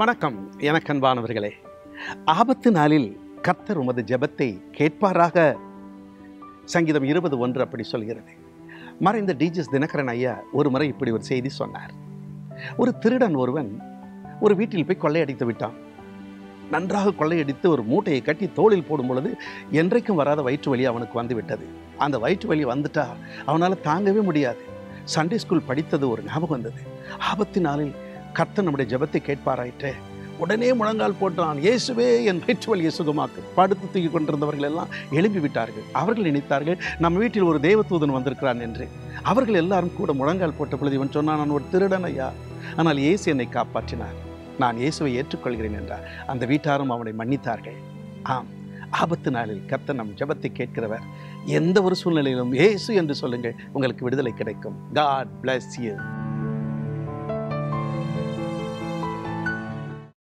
வணக்கம் எனக்கு அன்பானவர்களே ஆபத்து நாளில் கர்த்தர் உமது ஜெபத்தை கேட்பாராக சங்கீதம் இருபது ஒன்று அப்படி சொல்கிறது மறைந்த டிஜிஎஸ் தினகரன் ஐயா ஒரு முறை இப்படி ஒரு செய்தி சொன்னார் ஒரு திருடன் ஒருவன் ஒரு வீட்டில் போய் கொள்ளையடித்து விட்டான் நன்றாக கொள்ளையடித்து ஒரு மூட்டையை கட்டி தோளில் போடும் பொழுது என்றைக்கும் வராத வயிற்று வலி அவனுக்கு வந்து விட்டது அந்த வயிற்று வலி வந்துட்டா அவனால் தாங்கவே முடியாது சண்டே ஸ்கூல் படித்தது ஒரு ஞாபகம் வந்தது ஆபத்து நாளில் கர்த்தர் நம்முடைய ஜெபத்தை கேட்பாராயிற்றே உடனே முழங்கால் போட்டான் இயேசுவே என் வயிற்று வலியை சுகமாக்கு படுத்து தூக்கி கொண்டிருந்தவர்கள் எல்லாம் எழும்பி விட்டார்கள் அவர்கள் நினைத்தார்கள் நம்ம வீட்டில் ஒரு தேவதூதன் வந்திருக்கிறான் என்று அவர்கள் எல்லாரும் கூட முழங்கால் போட்ட பொழுது இவன் சொன்னான் நான் ஒரு திருடன் ஐயா ஆனால் இயேசு என்னை காப்பாற்றினார் நான் இயேசுவை ஏற்றுக்கொள்கிறேன் என்றார் அந்த வீட்டாரும் அவனை மன்னித்தார்கள் ஆம் ஆபத்து நாளில் கர்த்தர் நம் ஜெபத்தை கேட்கிறவர் எந்த ஒரு சூழ்நிலையிலும் இயேசு என்று சொல்லுங்கள் உங்களுக்கு விடுதலை கிடைக்கும் காட் bless you